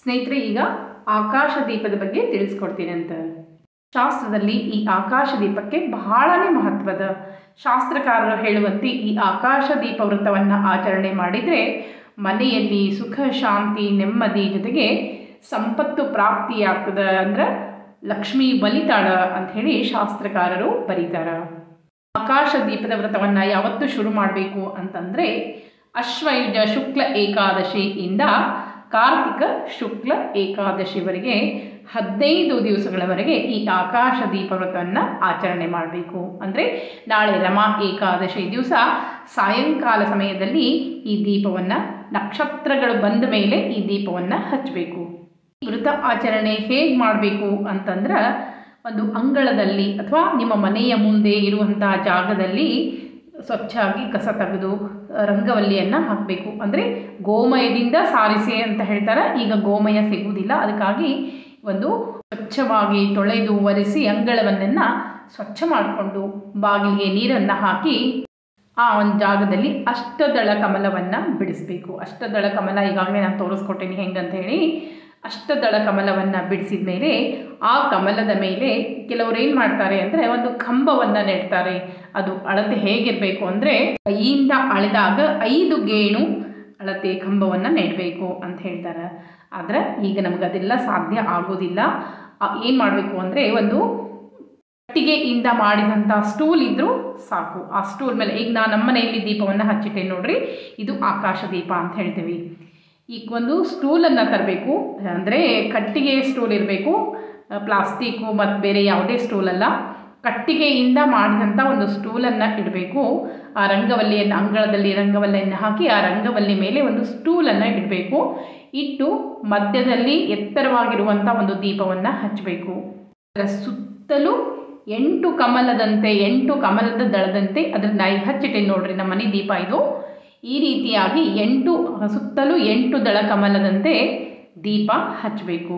ಸ್ನೇಹಿತರೆ ಈಗ ಆಕಾಶ ದೀಪದ ಬಗ್ಗೆ ತಿಳಿಸ್ಕೊಡ್ತೀನಿ ಅಂತ ಶಾಸ್ತ್ರದಲ್ಲಿ ಈ ಆಕಾಶ ದೀಪಕ್ಕೆ ಬಹಳನೇ ಮಹತ್ವದ ಶಾಸ್ತ್ರಕಾರರು ಹೇಳುವಂತೆ ಈ ಆಕಾಶ ದೀಪ ವೃತ್ತವನ್ನು ಆಚರಣೆ ಮಾಡಿದರೆ ಮನೆಯಲ್ಲಿ ಸುಖ ಶಾಂತಿ ನೆಮ್ಮದಿ ಜೊತೆಗೆ ಸಂಪತ್ತು ಪ್ರಾಪ್ತಿಯಾಗ್ತದೆ ಅಂದ್ರೆ ಲಕ್ಷ್ಮೀ ಬಲಿತಾಳ ಅಂತ ಹೇಳಿ ಶಾಸ್ತ್ರಕಾರರು ಬರೀತಾರೆ ಆಕಾಶ ದೀಪದ ವ್ರತವನ್ನು ಯಾವತ್ತು ಶುರು ಮಾಡಬೇಕು ಅಂತಂದರೆ ಅಶ್ವಯುಜ ಶುಕ್ಲ ಏಕಾದಶಿಯಿಂದ ಕಾರ್ತಿಕ ಶುಕ್ಲ ಏಕಾದಶಿವರೆಗೆ ಹದಿನೈದು ದಿವಸಗಳವರೆಗೆ ಈ ಆಕಾಶ ದೀಪ ವ್ರತವನ್ನು ಆಚರಣೆ ಮಾಡಬೇಕು ಅಂದರೆ ನಾಳೆ ರಮಾ ಏಕಾದಶಿ ದಿವಸ ಸಾಯಂಕಾಲ ಸಮಯದಲ್ಲಿ ಈ ದೀಪವನ್ನು ನಕ್ಷತ್ರಗಳು ಬಂದ ಮೇಲೆ ಈ ದೀಪವನ್ನು ಹಚ್ಚಬೇಕು ವ್ರತ ಆಚರಣೆ ಹೇಗೆ ಮಾಡಬೇಕು ಅಂತಂದ್ರೆ ಒಂದು ಅಂಗಳದಲ್ಲಿ ಅಥವಾ ನಿಮ್ಮ ಮನೆಯ ಮುಂದೆ ಇರುವಂತಹ ಜಾಗದಲ್ಲಿ ಸ್ವಚ್ಛಾಗಿ ಕಸ ತೆಗೆದು ರಂಗವಲ್ಲಿಯನ್ನು ಹಾಕಬೇಕು ಅಂದರೆ ಗೋಮಯದಿಂದ ಸಾರಿಸಿ ಅಂತ ಹೇಳ್ತಾರೆ ಈಗ ಗೋಮಯ ಸಿಗುವುದಿಲ್ಲ ಅದಕ್ಕಾಗಿ ಒಂದು ಸ್ವಚ್ಛವಾಗಿ ತೊಳೆದು ಒರೆಸಿ ಅಂಗಳವನ್ನೆಲ್ಲ ಸ್ವಚ್ಛ ಮಾಡಿಕೊಂಡು ಬಾಗಿಲಿಗೆ ನೀರನ್ನು ಹಾಕಿ ಆ ಒಂದು ಜಾಗದಲ್ಲಿ ಅಷ್ಟದಳ ಕಮಲವನ್ನು ಬಿಡಿಸಬೇಕು ಅಷ್ಟದಳ ಕಮಲ ಈಗಾಗಲೇ ನಾನು ತೋರಿಸ್ಕೊಟ್ಟೇನೆ ಹೆಂಗಂತ ಹೇಳಿ ಅಷ್ಟದಳ ಕಮಲವನ್ನು ಬಿಡಿಸಿದ ಮೇಲೆ ಆ ಕಮಲದ ಮೇಲೆ ಕೆಲವರು ಏನು ಮಾಡ್ತಾರೆ ಅಂದರೆ ಒಂದು ಕಂಬವನ್ನು ನೆಡ್ತಾರೆ ಅದು ಅಳತೆ ಹೇಗಿರಬೇಕು ಅಂದರೆ ಕೈಯಿಂದ ಅಳೆದಾಗ ಐದು ಗೇಣು ಅಳತೆ ಕಂಬವನ್ನು ನೆಡಬೇಕು ಅಂತ ಹೇಳ್ತಾರೆ ಆದರೆ ಈಗ ನಮಗೆ ಅದೆಲ್ಲ ಸಾಧ್ಯ ಆಗೋದಿಲ್ಲ ಏನು ಮಾಡಬೇಕು ಅಂದರೆ ಒಂದು ಕಟ್ಟಿಗೆಯಿಂದ ಮಾಡಿದಂಥ ಸ್ಟೂಲ್ ಇದ್ದರೂ ಸಾಕು ಆ ಸ್ಟೂಲ್ ಮೇಲೆ ಈಗ ನಾನು ನಮ್ಮ ಮನೆಯಲ್ಲಿ ದೀಪವನ್ನು ಹಚ್ಚಿಟ್ಟೆ ನೋಡ್ರಿ ಇದು ಆಕಾಶ ದೀಪ ಅಂತ ಹೇಳ್ತೀವಿ ಈಗ ಒಂದು ಸ್ಟೂಲನ್ನು ತರಬೇಕು ಅಂದರೆ ಕಟ್ಟಿಗೆ ಸ್ಟೂಲ್ ಇರಬೇಕು ಪ್ಲಾಸ್ಟಿಕ್ಕು ಮತ್ತು ಬೇರೆ ಯಾವುದೇ ಸ್ಟೂಲಲ್ಲ ಕಟ್ಟಿಗೆಯಿಂದ ಮಾಡಿದಂಥ ಒಂದು ಸ್ಟೂಲನ್ನು ಇಡಬೇಕು ಆ ರಂಗವಲ್ಲಿಯನ್ನು ಅಂಗಳದಲ್ಲಿ ರಂಗವಲ್ಲಿಯನ್ನು ಹಾಕಿ ಆ ರಂಗವಲ್ಲಿ ಮೇಲೆ ಒಂದು ಸ್ಟೂಲನ್ನು ಇಡಬೇಕು ಇಟ್ಟು ಮಧ್ಯದಲ್ಲಿ ಎತ್ತರವಾಗಿರುವಂಥ ಒಂದು ದೀಪವನ್ನು ಹಚ್ಚಬೇಕು ಅದರ ಸುತ್ತಲೂ ಎಂಟು ಕಮಲದಂತೆ ಎಂಟು ಕಮಲದ ದಳದಂತೆ ಅದನ್ನು ನಾ ಈಗ ಹಚ್ಚಿಟ್ಟೆ ನೋಡ್ರಿ ನಮ್ಮ ಮನೆ ದೀಪ ಇದು ಈ ರೀತಿಯಾಗಿ ಎಂಟು ಸುತ್ತಲೂ ಎಂಟು ದಳ ಕಮಲದಂತೆ ದೀಪ ಹಚ್ಚಬೇಕು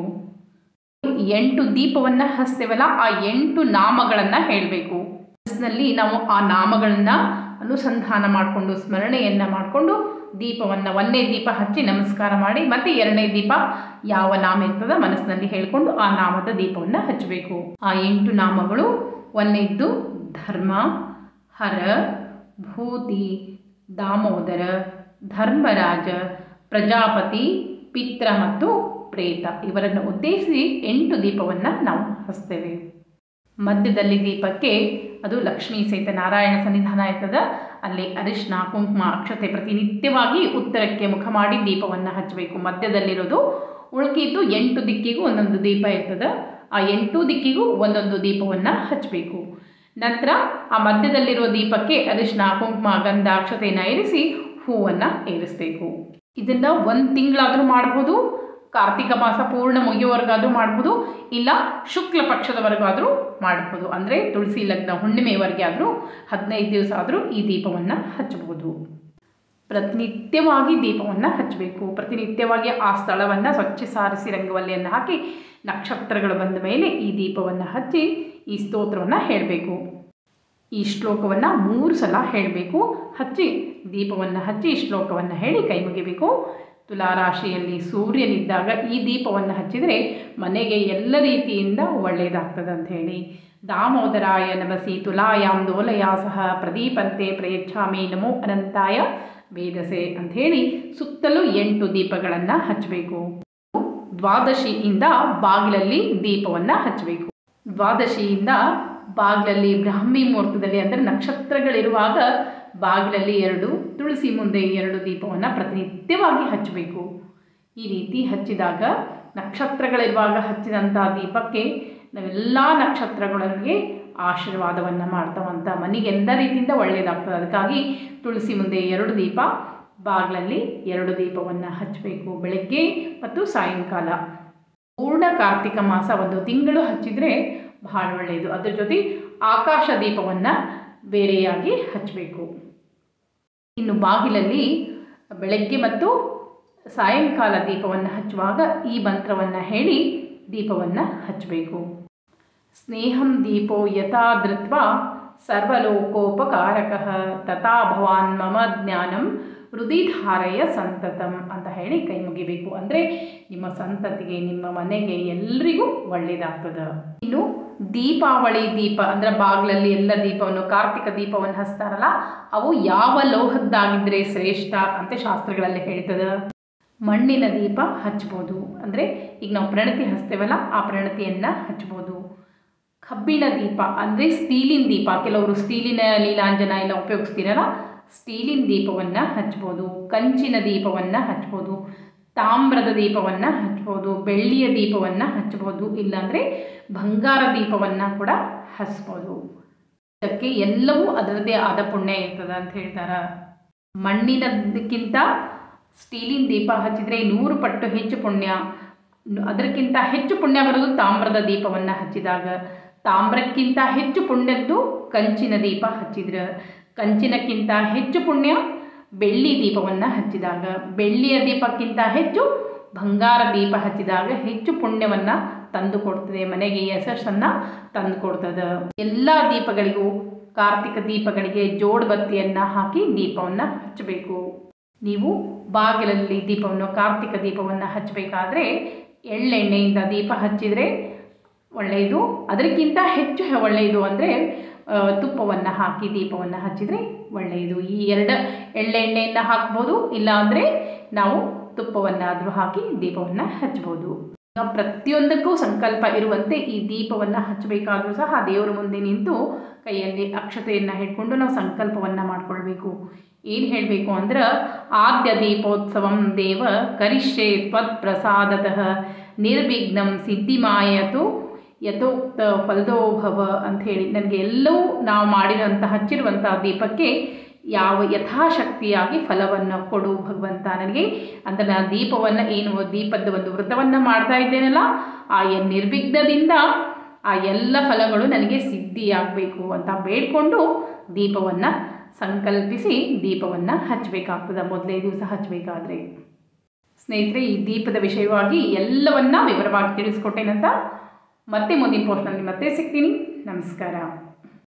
ಎಂಟು ದೀಪವನ್ನು ಹಚ್ತೇವಲ್ಲ ಆ ಎಂಟು ನಾಮಗಳನ್ನು ಹೇಳಬೇಕು ಮನಸ್ಸಿನಲ್ಲಿ ನಾವು ಆ ನಾಮಗಳನ್ನು ಅನುಸಂಧಾನ ಮಾಡಿಕೊಂಡು ಸ್ಮರಣೆಯನ್ನು ಮಾಡಿಕೊಂಡು ದೀಪವನ್ನು ಒಂದನೇ ದೀಪ ಹಚ್ಚಿ ನಮಸ್ಕಾರ ಮಾಡಿ ಮತ್ತು ಎರಡನೇ ದೀಪ ಯಾವ ನಾಮ ಇರ್ತದ ಮನಸ್ಸಿನಲ್ಲಿ ಹೇಳಿಕೊಂಡು ಆ ನಾಮದ ದೀಪವನ್ನು ಹಚ್ಚಬೇಕು ಆ ಎಂಟು ನಾಮಗಳು ಒಂದನೇದ್ದು ಧರ್ಮ ಹರ ಭೂತಿ ದಾಮೋದರ ಧರ್ಮರಾಜ ಪ್ರಜಾಪತಿ ಪಿತ್ರ ಮತ್ತು ಪ್ರೇತ ಇವರನ್ನು ಉದ್ದೇಶಿಸಿ ಎಂಟು ದೀಪವನ್ನು ನಾವು ಹಚ್ತೇವೆ ಮಧ್ಯದಲ್ಲಿ ದೀಪಕ್ಕೆ ಅದು ಲಕ್ಷ್ಮೀ ಸಹಿತ ನಾರಾಯಣ ಸನ್ನಿಧಾನ ಇರ್ತದ ಅಲ್ಲಿ ಅರಿಶಿನ ಕುಂಕುಮ ಅಕ್ಷತೆ ಪ್ರತಿನಿತ್ಯವಾಗಿ ಉತ್ತರಕ್ಕೆ ಮುಖ ಮಾಡಿ ದೀಪವನ್ನು ಹಚ್ಚಬೇಕು ಮಧ್ಯದಲ್ಲಿರೋದು ಉಳ್ಕಿದ್ದು ಎಂಟು ದಿಕ್ಕಿಗೂ ಒಂದೊಂದು ದೀಪ ಇರ್ತದೆ ಆ ಎಂಟು ದಿಕ್ಕಿಗೂ ಒಂದೊಂದು ದೀಪವನ್ನು ಹಚ್ಚಬೇಕು ನಂತರ ಆ ಮಧ್ಯದಲ್ಲಿರುವ ದೀಪಕ್ಕೆ ಅರಿಶಿನ ಕುಂಕುಮ ಗಂಧ ಅಕ್ಷತೆಯನ್ನು ಏರಿಸಿ ಹೂವನ್ನು ಏರಿಸಬೇಕು ಇದನ್ನು ಒಂದು ತಿಂಗಳಾದರೂ ಮಾಡ್ಬೋದು ಕಾರ್ತಿಕ ಮಾಸ ಪೂರ್ಣ ಮುಗಿಯುವವರೆಗಾದರೂ ಮಾಡ್ಬೋದು ಇಲ್ಲ ಶುಕ್ಲ ಪಕ್ಷದವರೆಗಾದರೂ ಮಾಡ್ಬೋದು ಅಂದರೆ ತುಳಸಿ ಲಗ್ನ ಹುಣ್ಣಿಮೆವರೆಗೆ ಆದರೂ ಹದಿನೈದು ದಿವಸ ಆದರೂ ಈ ದೀಪವನ್ನು ಹಚ್ಚಬಹುದು ಪ್ರತಿನಿತ್ಯವಾಗಿ ದೀಪವನ್ನು ಹಚ್ಚಬೇಕು ಪ್ರತಿನಿತ್ಯವಾಗಿ ಆ ಸ್ಥಳವನ್ನು ಸ್ವಚ್ಛ ಸಾರಿಸಿ ರಂಗವಲ್ಲಿಯನ್ನು ಹಾಕಿ ನಕ್ಷತ್ರಗಳು ಬಂದ ಮೇಲೆ ಈ ದೀಪವನ್ನು ಹಚ್ಚಿ ಈ ಸ್ತೋತ್ರವನ್ನು ಹೇಳಬೇಕು ಈ ಶ್ಲೋಕವನ್ನು ಮೂರು ಸಲ ಹೇಳಬೇಕು ಹಚ್ಚಿ ದೀಪವನ್ನು ಹಚ್ಚಿ ಶ್ಲೋಕವನ್ನು ಹೇಳಿ ಕೈ ಮುಗಿಬೇಕು ತುಲಾರಾಶಿಯಲ್ಲಿ ಸೂರ್ಯನಿದ್ದಾಗ ಈ ದೀಪವನ್ನು ಹಚ್ಚಿದರೆ ಮನೆಗೆ ಎಲ್ಲ ರೀತಿಯಿಂದ ಒಳ್ಳೆಯದಾಗ್ತದೆ ಅಂತ ಹೇಳಿ ದಾಮೋದರಾಯ ನಮಸಿ ತುಲಾಯಾಮ್ ದೋಲಯ ಸಹ ಪ್ರದೀಪಂತೆ ಪ್ರಯಚ್ಛಾಮಿ ನಮೋ ಅನಂತಾಯ ವೇದಸೆ ಅಂಥೇಳಿ ಸುತ್ತಲೂ ಎಂಟು ದೀಪಗಳನ್ನು ಹಚ್ಚಬೇಕು ದ್ವಾದಶಿಯಿಂದ ಬಾಗಿಲಲ್ಲಿ ದೀಪವನ್ನು ಹಚ್ಚಬೇಕು ದ್ವಾದಶಿಯಿಂದ ಬಾಗಿಲಲ್ಲಿ ಬ್ರಾಹ್ಮಿ ಮುಹೂರ್ತದಲ್ಲಿ ಅಂದರೆ ನಕ್ಷತ್ರಗಳಿರುವಾಗ ಬಾಗಿಲಲ್ಲಿ ಎರಡು ತುಳಸಿ ಮುಂದೆ ಎರಡು ದೀಪವನ್ನು ಪ್ರತಿನಿತ್ಯವಾಗಿ ಹಚ್ಚಬೇಕು ಈ ರೀತಿ ಹಚ್ಚಿದಾಗ ನಕ್ಷತ್ರಗಳಿರುವಾಗ ಹಚ್ಚಿದಂಥ ದೀಪಕ್ಕೆ ನಾವೆಲ್ಲ ನಕ್ಷತ್ರಗಳಿಗೆ ಆಶೀರ್ವಾದವನ್ನು ಮಾಡ್ತಾವಂತ ಮನೆಗೆ ಎಲ್ಲ ರೀತಿಯಿಂದ ಒಳ್ಳೆಯದಾಗ್ತದೆ ಅದಕ್ಕಾಗಿ ತುಳಸಿ ಮುಂದೆ ಎರಡು ದೀಪ ಬಾಗಿಲಲ್ಲಿ ಎರಡು ದೀಪವನ್ನು ಹಚ್ಚಬೇಕು ಬೆಳಗ್ಗೆ ಮತ್ತು ಸಾಯಂಕಾಲ ಪೂರ್ಣ ಕಾರ್ತಿಕ ಮಾಸ ಒಂದು ತಿಂಗಳು ಹಚ್ಚಿದರೆ ಬಹಳ ಒಳ್ಳೆಯದು ಅದ್ರ ಜೊತೆ ಆಕಾಶ ದೀಪವನ್ನು ಬೇರೆಯಾಗಿ ಹಚ್ಚಬೇಕು ಇನ್ನು ಬಾಗಿಲಲ್ಲಿ ಬೆಳಗ್ಗೆ ಮತ್ತು ಸಾಯಂಕಾಲ ದೀಪವನ್ನು ಹಚ್ಚುವಾಗ ಈ ಮಂತ್ರವನ್ನು ಹೇಳಿ ದೀಪವನ್ನು ಹಚ್ಚಬೇಕು ಸ್ನೇಹಂ ದೀಪೋ ಯಥಾ ಧೃತ್ವ ಸರ್ವಲೋಕೋಪಕಾರಕ ತಥಾ ಭವಾನ್ ಮಮ ಜ್ಞಾನಂ ಹೃದಯಧಾರೆಯ ಸಂತತಂ ಅಂತ ಹೇಳಿ ಕೈ ಮುಗಿಬೇಕು ಅಂದರೆ ನಿಮ್ಮ ಸಂತತಿಗೆ ನಿಮ್ಮ ಮನೆಗೆ ಎಲ್ರಿಗೂ ಒಳ್ಳೆಯದಾಗ್ತದೆ ಇನ್ನು ದೀಪಾವಳಿ ದೀಪ ಅಂದರೆ ಬಾಗಿಲಲ್ಲಿ ಎಲ್ಲ ದೀಪವನ್ನು ಕಾರ್ತಿಕ ದೀಪವನ್ನು ಹಚ್ತಾರಲ್ಲ ಅವು ಯಾವ ಲೋಹದ್ದಾಗಿದ್ದರೆ ಶ್ರೇಷ್ಠ ಅಂತ ಶಾಸ್ತ್ರಗಳಲ್ಲಿ ಹೇಳ್ತದೆ ಮಣ್ಣಿನ ದೀಪ ಹಚ್ಬೋದು ಅಂದರೆ ಈಗ ನಾವು ಪ್ರಣತಿ ಹಚ್ತೇವಲ್ಲ ಆ ಪ್ರಣತಿಯನ್ನು ಹಚ್ಬೋದು ಕಬ್ಬಿಣ ದೀಪ ಅಂದರೆ ಸ್ಟೀಲಿನ ದೀಪ ಕೆಲವರು ಸ್ಟೀಲಿನ ಲೀಲಾಂಜನ ಎಲ್ಲ ಉಪಯೋಗಿಸ್ತೀರಲ್ಲ ಸ್ಟೀಲಿನ ದೀಪವನ್ನು ಹಚ್ಬೋದು ಕಂಚಿನ ದೀಪವನ್ನು ಹಚ್ಬೋದು ತಾಮ್ರದ ದೀಪವನ್ನು ಹಚ್ಬೋದು ಬೆಳ್ಳಿಯ ದೀಪವನ್ನು ಹಚ್ಬೋದು ಇಲ್ಲಾಂದರೆ ಬಂಗಾರ ದೀಪವನ್ನು ಕೂಡ ಹಚ್ಬೋದು ಇದಕ್ಕೆ ಎಲ್ಲವೂ ಅದರದ್ದೇ ಆದ ಪುಣ್ಯ ಇರ್ತದೆ ಅಂತ ಹೇಳ್ತಾರೆ ಮಣ್ಣಿನದಕ್ಕಿಂತ ಸ್ಟೀಲಿನ ದೀಪ ಹಚ್ಚಿದರೆ ನೂರು ಪಟ್ಟು ಹೆಚ್ಚು ಪುಣ್ಯ ಅದಕ್ಕಿಂತ ಹೆಚ್ಚು ಪುಣ್ಯ ಬರೋದು ತಾಮ್ರದ ದೀಪವನ್ನು ಹಚ್ಚಿದಾಗ ತಾಮ್ರಕ್ಕಿಂತ ಹೆಚ್ಚು ಪುಣ್ಯದ್ದು ಕಂಚಿನ ದೀಪ ಹಚ್ಚಿದ್ರೆ ಕಂಚಿನಕ್ಕಿಂತ ಹೆಚ್ಚು ಪುಣ್ಯ ಬೆಳ್ಳಿ ದೀಪವನ್ನು ಹಚ್ಚಿದಾಗ ಬೆಳ್ಳಿಯ ದೀಪಕ್ಕಿಂತ ಹೆಚ್ಚು ಬಂಗಾರ ದೀಪ ಹಚ್ಚಿದಾಗ ಹೆಚ್ಚು ಪುಣ್ಯವನ್ನು ತಂದು ಕೊಡ್ತದೆ ಮನೆಗೆ ಯಶಸ್ಸನ್ನು ತಂದು ಕೊಡ್ತದೆ ಎಲ್ಲ ದೀಪಗಳಿಗೂ ಕಾರ್ತಿಕ ದೀಪಗಳಿಗೆ ಜೋಡ್ ಬತ್ತಿಯನ್ನು ಹಾಕಿ ದೀಪವನ್ನು ಹಚ್ಚಬೇಕು ನೀವು ಬಾಗಿಲಲ್ಲಿ ದೀಪವನ್ನು ಕಾರ್ತಿಕ ದೀಪವನ್ನು ಹಚ್ಚಬೇಕಾದ್ರೆ ಎಳ್ಳೆಣ್ಣೆಯಿಂದ ದೀಪ ಹಚ್ಚಿದರೆ ಒಳ್ಳೆಯದು ಅದಕ್ಕಿಂತ ಹೆಚ್ಚು ಒಳ್ಳೆಯದು ಅಂದರೆ ತುಪ್ಪವನ್ನು ಹಾಕಿ ದೀಪವನ್ನು ಹಚ್ಚಿದರೆ ಒಳ್ಳೆಯದು ಈ ಎರಡು ಎಳ್ಳೆಣ್ಣೆಯನ್ನು ಹಾಕ್ಬೋದು ಇಲ್ಲಾಂದರೆ ನಾವು ತುಪ್ಪವನ್ನಾದರೂ ಹಾಕಿ ದೀಪವನ್ನು ಹಚ್ಬೋದು ಈಗ ಪ್ರತಿಯೊಂದಕ್ಕೂ ಸಂಕಲ್ಪ ಇರುವಂತೆ ಈ ದೀಪವನ್ನು ಹಚ್ಚಬೇಕಾದ್ರೂ ಸಹ ದೇವರ ಮುಂದೆ ನಿಂತು ಕೈಯಲ್ಲಿ ಅಕ್ಷತೆಯನ್ನು ಹಿಡ್ಕೊಂಡು ನಾವು ಸಂಕಲ್ಪವನ್ನು ಮಾಡಿಕೊಳ್ಬೇಕು ಏನು ಹೇಳಬೇಕು ಅಂದ್ರೆ ಆದ್ಯ ದೀಪೋತ್ಸವಂ ದೇವ ಕರಿಷ್ಯೆ ತ್ವತ್ ಪ್ರಸಾದತಃ ನಿರ್ವಿಘ್ನಂ ಸಿದ್ಧಿಮಾಯತು ಯಥೋಕ್ತ ಫಲದೋಭವ ಅಂತ ಹೇಳಿ ನನಗೆ ಎಲ್ಲವೂ ನಾವು ಮಾಡಿರೋಂಥ ಹಚ್ಚಿರುವಂಥ ದೀಪಕ್ಕೆ ಯಾವ ಯಥಾಶಕ್ತಿಯಾಗಿ ಫಲವನ್ನು ಕೊಡು ಭಗವಂತ ನನಗೆ ಅಂತ ನಾನು ದೀಪವನ್ನು ಏನು ದೀಪದ ಒಂದು ವ್ರತವನ್ನು ಮಾಡ್ತಾ ಇದ್ದೇನಲ್ಲ ಆ ನಿರ್ವಿಘ್ನದಿಂದ ಆ ಎಲ್ಲ ಫಲಗಳು ನನಗೆ ಸಿದ್ಧಿಯಾಗಬೇಕು ಅಂತ ಬೇಡಿಕೊಂಡು ದೀಪವನ್ನು ಸಂಕಲ್ಪಿಸಿ ದೀಪವನ್ನು ಹಚ್ಚಬೇಕಾಗ್ತದೆ ಮೊದಲೇ ದಿವಸ ಹಚ್ಚಬೇಕಾದ್ರೆ ಸ್ನೇಹಿತರೆ ಈ ದೀಪದ ವಿಷಯವಾಗಿ ಎಲ್ಲವನ್ನ ವಿವರವಾಗಿ ತಿಳಿಸ್ಕೊಟ್ಟೇನಂತ ಮತ್ತೆ ಮುಂದಿನ ಪೋಸ್ಟ್ನಲ್ಲಿ ಮತ್ತೆ ಸಿಗ್ತೀನಿ ನಮಸ್ಕಾರ